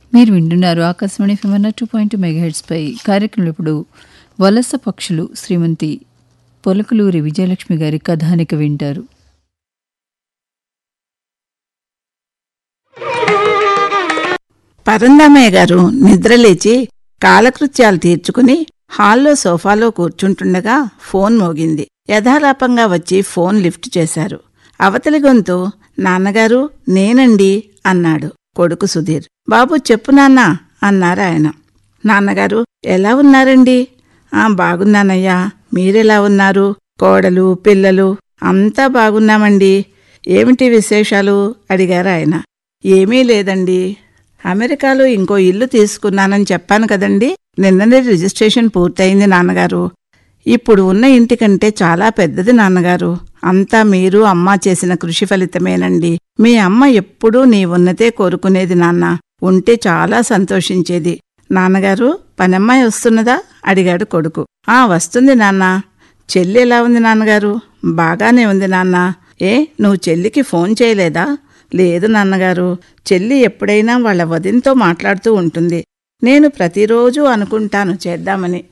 మీరు వింటున్నారు ఆకాశవాణి ఫిమన్న టూ పాయింట్ మెగాహెడ్స్ పై కార్యక్రమంలో ఇప్పుడు వలస పక్షులు శ్రీమతి పొలకలూరి విజయలక్ష్మి గారి కథానిక వింటారు పరందామయ్య గారు నిద్రలేచి కాలకృత్యాలు తీర్చుకుని హాల్లో సోఫాలో కూర్చుంటుండగా ఫోన్ మోగింది యథాలాపంగా వచ్చి ఫోన్ లిఫ్ట్ చేశారు అవతలి గొంతు నాన్నగారు నేనండి అన్నాడు కొడుకు సుధీర్ బాబు చెప్పు నాన్న అన్నారు ఆయన నాన్నగారు ఎలా ఉన్నారండి ఆ బాగున్నానయ్యా మీరెలా ఉన్నారు కోడలు పిల్లలు అంతా బాగున్నామండి ఏమిటి విశేషాలు అడిగారు ఆయన ఏమీ లేదండి అమెరికాలో ఇంకో ఇల్లు తీసుకున్నానని చెప్పాను కదండి నిన్ననే రిజిస్ట్రేషన్ పూర్తయింది నాన్నగారు ఇప్పుడు ఉన్న ఇంటికంటే చాలా పెద్దది నాన్నగారు అంతా మీరు అమ్మ చేసిన కృషి ఫలితమేనండి మీ అమ్మ ఎప్పుడూ నీ ఉన్నతే కోరుకునేది నాన్న ఉంటే చాలా సంతోషించేది నాన్నగారు పనమ్మాయి వస్తున్నదా అడిగాడు కొడుకు ఆ వస్తుంది నాన్న చెల్లి ఎలా ఉంది నాన్నగారు బాగానే ఉంది నాన్న ఏ నువ్వు చెల్లికి ఫోన్ చేయలేదా లేదు నాన్నగారు చెల్లి ఎప్పుడైనా వాళ్ళ వదినతో మాట్లాడుతూ ఉంటుంది నేను ప్రతిరోజు అనుకుంటాను చేద్దామని